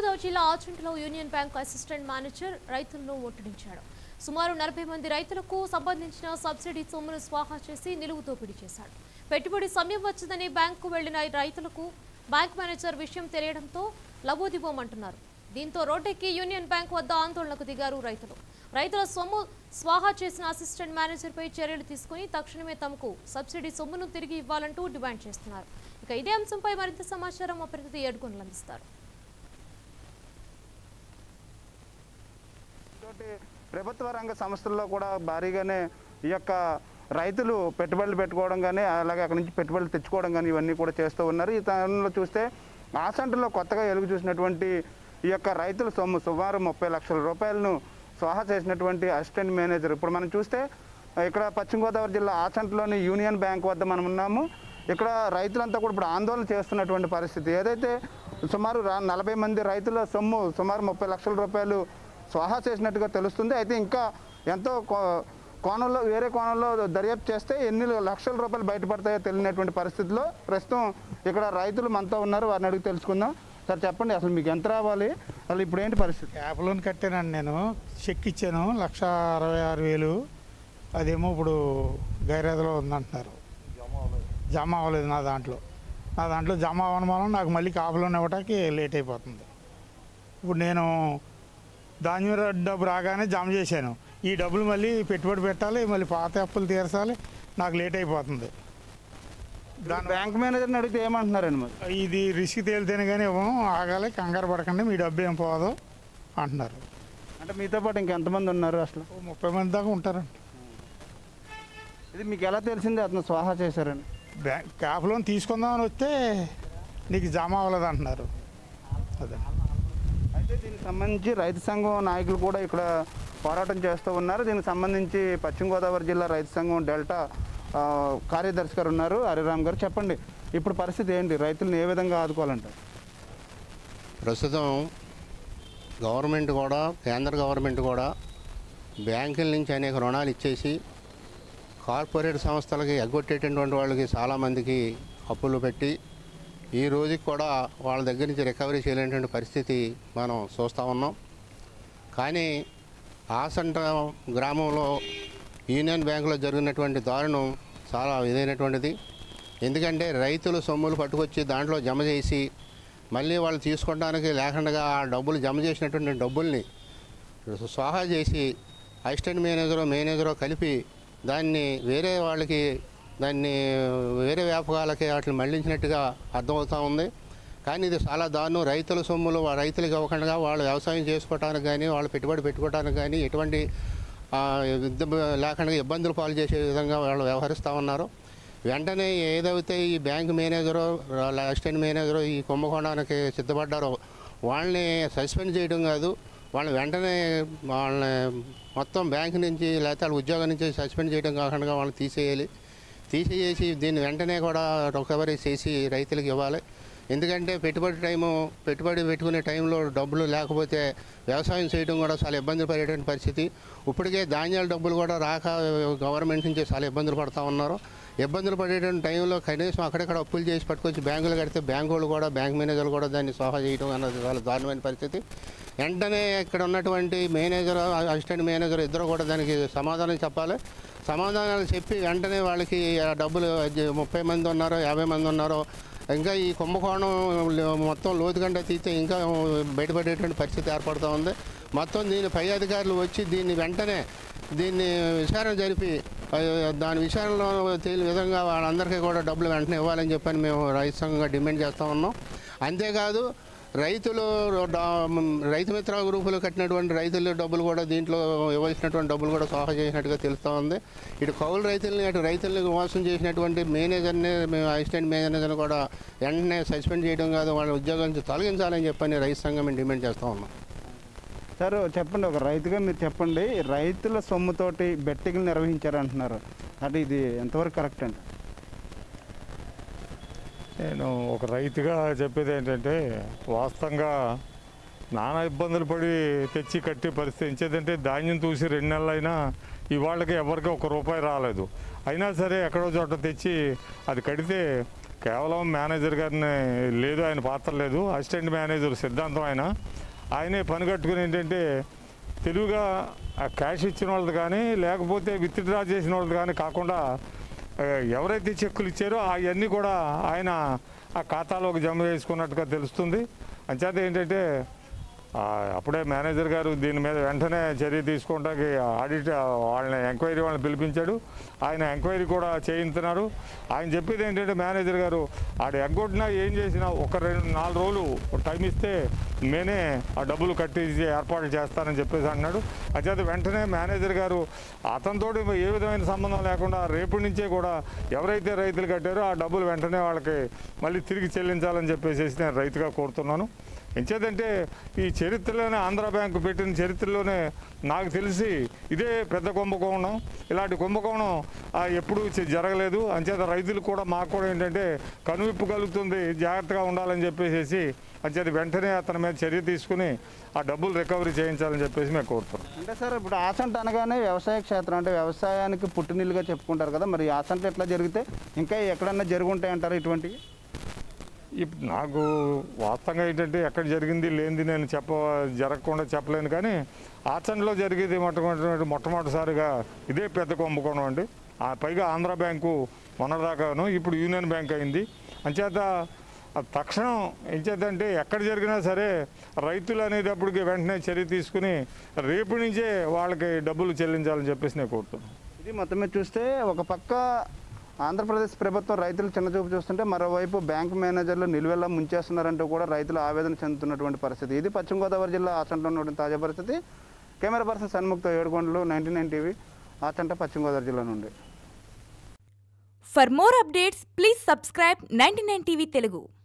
గోదావరి జిల్లా ఆచంటలో union bank assistant manager రైతులను ముట్టడించాడు సుమారు నలభై మంది రైతులకు సంబంధించిన సబ్సిడీ సొమ్మును స్వాహా చేసి నిలువు దోపిడీ చేశాడు పెట్టుబడి సమయం వచ్చిందని బ్యాంకు వెళ్లిన రైతులకు బ్యాంక్ మేనేజర్ విషయం తెలియడంతో లబోదిబోమంటున్నారు దీంతో రోడ్డెక్కి యూనియన్ బ్యాంక్ వద్ద ఆందోళనకు దిగారు రైతులు రైతుల సొమ్ము స్వాహా చేసిన అసిస్టెంట్ మేనేజర్పై చర్యలు తీసుకుని తక్షణమే తమకు సబ్సిడీ సొమ్మును తిరిగి ఇవ్వాలంటూ డిమాండ్ చేస్తున్నారు ఇక ఇదే అంశంపై మరింత సమాచారం మా ప్రతినిధి ఏడుకొండలు అందిస్తారు తోటి ప్రభుత్వ రంగ సంస్థల్లో కూడా భారీగానే ఈ యొక్క రైతులు పెట్టుబడులు పెట్టుకోవడం కానీ అలాగే అక్కడి నుంచి పెట్టుబడులు తెచ్చుకోవడం కానీ ఇవన్నీ కూడా చేస్తూ ఉన్నారు ఈ తరుణంలో చూస్తే ఆసంటలో కొత్తగా ఎలుగు చూసినటువంటి ఈ యొక్క రైతుల సొమ్ము సుమారు ముప్పై లక్షల రూపాయలను స్వాహా చేసినటువంటి అసిస్టెంట్ మేనేజర్ ఇప్పుడు మనం చూస్తే ఇక్కడ పశ్చిమ గోదావరి జిల్లా ఆచంటలోని యూనియన్ బ్యాంక్ వద్ద మనం ఉన్నాము ఇక్కడ రైతులంతా కూడా ఇప్పుడు ఆందోళన చేస్తున్నటువంటి పరిస్థితి ఏదైతే సుమారు రా- నలభై మంది రైతుల సొమ్ము సుమారు ముప్పై లక్షల రూపాయలు స్వాహా చేసినట్టుగా తెలుస్తుంది అయితే ఇంకా ఎంతో కో- కోణంలో వేరే కోణంలో దర్యాప్తు చేస్తే ఎన్ని లక్షల రూపాయలు బయటపడతాయో తెలియనటువంటి పరిస్థితిలో ప్రస్తుతం ఇక్కడ రైతులు మనతో ఉన్నారు వారిని అడిగి తెలుసుకుందాం సార్ చెప్పండి అసలు మీకు ఎంత రావాలి అసలు ఇప్పుడు ఏంటి పరిస్థితి యాప్ లోన్ కట్టానండి నేను చెక్ ఇచ్చాను లక్ష అరవై ఆరు వేలు అదేమో ఇప్పుడు గైరాదలో ఉందంటున్నారు జమ అవ్వలేదు నా దాంట్లో నా దాంట్లో జమ అవ్వడం వలన నాకు మళ్ళీ కాపు లోన్ ఇవ్వడానికి లేట్ అయిపోతుంది ఇప్పుడు నేను ధాన్యం డబ్బు రాగానే జమ చేశాను ఈ డబ్బులు మళ్ళీ పెట్టుబడి పెట్టాలి మళ్ళీ పాత అప్పులు తీర్చాలి నాకు లేట్ అయిపోతుంది దాని బ్యాంక్ మేనేజర్ని అడిగితే ఏమంటున్నారండి మరి ఇది రిస్క్ తేలితేనే కానీ ఇవ్వం ఆగాలి కంగారు పడకండి మీ డబ్బు ఏం పోదు అంటున్నారు అంటే మీతో పాటు ఇంకెంతమంది ఉన్నారు అసలు ఓ ముప్పై మంది దాకా ఉంటారండి ఇది మీకు ఎలా తెలిసింది అతను స్వాహా చేశారని బ్యాంక్ క్యాప్ లోన్ తీసుకుందామని వస్తే నీకు జమ అవ్వలేదు అంటున్నారు అదే అయితే దీనికి సంబంధించి రైతు సంఘం నాయకులు కూడా ఇక్కడ పోరాటం చేస్తూ ఉన్నారు దీనికి సంబంధించి పశ్చిమ గోదావరి జిల్లా రైతు సంఘం డెల్టా ఆ, కార్యదర్శి గారు ఉన్నారు హరిరామ్ గారు చెప్పండి ఇప్పుడు పరిస్థితి ఏంటి రైతులను ఏ విధంగా ఆదుకోవాలంటారు ప్రస్తుతం గవర్నమెంట్ కూడా కేంద్ర గవర్నమెంట్ కూడా బ్యాంకుల నుంచి అనేక రుణాలు ఇచ్చేసి కార్పొరేట్ సంస్థలకి ఎగ్గొట్టేటటువంటి వాళ్ళకి చాలామందికి అప్పులు పెట్టి ఈ రోజుకి కూడా వాళ్ళ దగ్గర నుంచి రికవరీ చేయలేనటువంటి పరిస్థితి మనం చూస్తూ ఉన్నాం కానీ ఆసంట గ్రామంలో యూనియన్ బ్యాంకులో జరిగినటువంటి దారుణం చాలా ఇదైనటువంటిది ఎందుకంటే రైతులు సొమ్ములు పట్టుకొచ్చి దాంట్లో జమ చేసి మళ్ళీ వాళ్ళు తీసుకోవడానికి లేకుండా ఆ డబ్బులు జమ చేసినటువంటి డబ్బుల్ని స్వాహా చేసి అసిస్టెంట్ మేనేజరో మేనేజరో కలిపి దాన్ని వేరే వాళ్ళకి దాన్ని వేరే వ్యాపకాలకి వాటిని మళ్లించినట్టుగా అర్థమవుతూ ఉంది కానీ ఇది చాలా దారుణం రైతుల సొమ్ములు వా- రైతులకు ఇవ్వకుండా వాళ్ళు వ్యవసాయం చేసుకోవడానికి కానీ వాళ్ళు పెట్టుబడి పెట్టుకోవడానికి కానీ ఎటువంటి ఆ, ఇబ్బంది లేకుండా ఇబ్బందులు పాలు చేసే విధంగా వాళ్ళు వ్యవహరిస్తూ ఉన్నారు వెంటనే ఏదైతే ఈ బ్యాంక్ మేనేజరో వాళ్ళ అసిస్టెంట్ మేనేజరో ఈ కుంభకోణానికి సిద్ధపడ్డారో వాళ్ళని సస్పెండ్ చేయడం కాదు వాళ్ళని వెంటనే వాళ్ళని మొత్తం బ్యాంక్ నుంచి లేకపోతే వాళ్ళ ఉద్యోగం నుంచి సస్పెండ్ చేయడం కాకుండా వాళ్ళని తీసేయాలి తీసేసి దీన్ని వెంటనే కూడా రికవరీ చేసి రైతులకు ఇవ్వాలి ఎందుకంటే పెట్టుబడి టైము పెట్టుబడి పెట్టుకునే టైంలో డబ్బులు లేకపోతే వ్యవసాయం చేయడం కూడా చాలా ఇబ్బందులు పడేటువంటి పరిస్థితి ఇప్పటికే ధాన్యాల డబ్బులు కూడా రాక గవర్నమెంట్ నుంచి చాలా ఇబ్బందులు పడుతూ ఉన్నారు ఇబ్బందులు పడేటువంటి టైంలో కనీసం అక్కడక్కడ అప్పులు చేసి పట్టుకొచ్చి బ్యాంకులు కడితే బ్యాంకు వాళ్ళు కూడా బ్యాంక్ మేనేజర్లు కూడా దాన్ని సోహా చేయడం అన్నది చాలా దారుణమైన పరిస్థితి వెంటనే ఇక్కడ ఉన్నటువంటి మేనేజర్ అసిస్టెంట్ మేనేజర్ ఇద్దరు కూడా దానికి సమాధానం చెప్పాలి సమాధానాలు చెప్పి వెంటనే వాళ్ళకి ఆ డబ్బులు అది ముప్పై మంది ఉన్నారో యాభై మంది ఉన్నారో ఇంకా ఈ కుంభకోణం మొత్తం లోతుగంట తీస్తే ఇంకా బయటపడేటువంటి పరిస్థితి ఏర్పడుతూ ఉంది మొత్తం దీని పై అధికారులు వచ్చి దీన్ని వెంటనే దీన్ని విచారణ జరిపి ఆ, దాని విచారణలో తేలి విధంగా వాళ్ళందరికీ కూడా డబ్బులు వెంటనే ఇవ్వాలని చెప్పని మేము రైతు సంఘంగా డిమాండ్ చేస్తూ ఉన్నాం అంతేకాదు రైతులు డా- రైతు మిత్ర గ్రూపులు కట్టినటువంటి రైతుల డబ్బులు కూడా దీంట్లో ఇవ్వాల్సినటువంటి డబ్బులు కూడా సోహా చేసినట్టుగా తెలుస్తూ ఉంది ఇటు కౌలు రైతుల్ని అటు రైతుల్ని మోసం చేసినటువంటి మేనేజర్ని మేము అసిస్టెంట్ మేనేజర్ని కూడా వెంటనే సస్పెండ్ చేయడం కాదు వాళ్ళ ఉద్యోగం నుంచి తొలగించాలని చెప్పని రైతు సంఘం మేము డిమాండ్ చేస్తూ ఉన్నాం సార్ చెప్పండి ఒక రైతుగా మీరు చెప్పండి రైతుల సొమ్ముతోటి బెట్టింగ్లు నిర్వహించారంటున్నారు అంటే ఇది ఎంతవరకు కరెక్ట్ అండి నేను ఒక రైతుగా చెప్పేది ఏంటంటే వాస్తవంగా నానా ఇబ్బందులు పడి తెచ్చి కట్టే పరిస్థితి ఎంచేదంటే ధాన్యం చూసి రెండు నెలలైనా ఇవాళకి ఎవరికి ఒక రూపాయి రాలేదు అయినా సరే ఎక్కడో చోట తెచ్చి అది కడితే కేవలం మేనేజర్ గారిని లేదు ఆయన పాత్ర లేదు అసిస్టెంట్ మేనేజర్ సిద్ధాంతం ఆయన ఆయనే పని కట్టుకుని ఏంటంటే తెలివిగా ఆ క్యాష్ ఇచ్చిన వాళ్ళది కానీ లేకపోతే విత్డ్రా చేసిన వాళ్ళది కానీ కాకుండా ఆ, ఎవరైతే చెక్కులు ఇచ్చారో అవన్నీ కూడా ఆయన ఆ ఖాతాలోకి జమ చేసుకున్నట్టుగా తెలుస్తుంది అంచేత ఏంటంటే ఆ, అప్పుడే మేనేజర్ గారు దీని మీద వెంటనే చర్య తీసుకోవడానికి ఆడిట్ వాళ్ళని ఎంక్వైరీ వాళ్ళని పిలిపించాడు ఆయన ఎంక్వైరీ కూడా చేయించున్నారు ఆయన చెప్పేది ఏంటంటే మేనేజర్ గారు ఆడ ఎగ్గొట్టినా ఏం చేసినా ఒక రెండు నాలుగు రోజులు టైం ఇస్తే నేనే ఆ డబ్బులు కట్టించి ఏర్పాటు చేస్తానని చెప్పేసి అన్నాడు అంచేత వెంటనే మేనేజర్ గారు అతనితో ఏ విధమైన సంబంధం లేకుండా రేపటి నుంచే కూడా ఎవరైతే రైతులు కట్టారో ఆ డబ్బులు వెంటనే వాళ్ళకి మళ్ళీ తిరిగి చెల్లించాలని చెప్పేసి నేను రైతుగా కోరుతున్నాను ఎంచేదంటే ఈ చరిత్రలోనే ఆంధ్ర బ్యాంకు పెట్టిన చరిత్రలోనే నాకు తెలిసి ఇదే పెద్ద కుంభకోణం ఇలాంటి కుంభకోణం ఆ, ఎప్పుడూ చే- జరగలేదు అంచేత రైతులు కూడా మాకు కూడా ఏంటంటే కనువిప్పు కలుగుతుంది జాగ్రత్తగా ఉండాలని చెప్పేసి అంచేత వెంటనే అతని మీద చర్య తీసుకుని ఆ డబ్బులు రికవరీ చేయించాలని చెప్పేసి మేము కోరుతున్నాం అంటే సార్ ఇప్పుడు ఆసంట అనగానే వ్యవసాయ క్షేత్రం అంటే వ్యవసాయానికి పుట్టినీళ్ళుగా చెప్పుకుంటారు కదా మరి ఆసంట ఎట్లా జరిగితే ఇంకా ఎక్కడన్నా జరుగుంటాయి అంటారు ఇటువంటివి ఇప్పుడు నాకు వాస్తవంగా ఏంటంటే ఎక్కడ జరిగింది లేనిది నేను చెప్ప జరగకుండా చెప్పలేను కానీ ఆచరణలో జరిగేది మొట్టమొదటి మొట్టమొదటిసారిగా ఇదే పెద్ద కుంభకోణం అండి ఆ పైగా ఆంధ్ర బ్యాంకు మొన్నదాకాను ఇప్పుడు యూనియన్ బ్యాంక్ అయింది అంచేత ఆ తక్షణం ఏం చేద్దంటే ఎక్కడ జరిగినా సరే రైతులు అనేటప్పటికి వెంటనే చర్య తీసుకుని రేపు నుంచే వాళ్ళకి డబ్బులు చెల్లించాలని చెప్పేసి నేను కోరుతున్నాను ఇది మొత్తం మీద చూస్తే ఒక పక్క ఆంధ్రప్రదేశ్ ప్రభుత్వం రైతులు చిన్నచూపు చూస్తుంటే మరోవైపు బ్యాంక్ మేనేజర్లు నిలువెల్లా ముంచేస్తున్నారంటూ కూడా రైతులు ఆవేదన చెందుతున్నటువంటి పరిస్థితి ఇది పశ్చిమ గోదావరి జిల్లా ఆచంటలో ఉన్నటువంటి తాజా పరిస్థితి camera person Sanmukta Yedukondalu ninety nine TV Achanta పశ్చిమ గోదావరి జిల్లా నుండి For more updates, please subscribe 99 TV Telugu.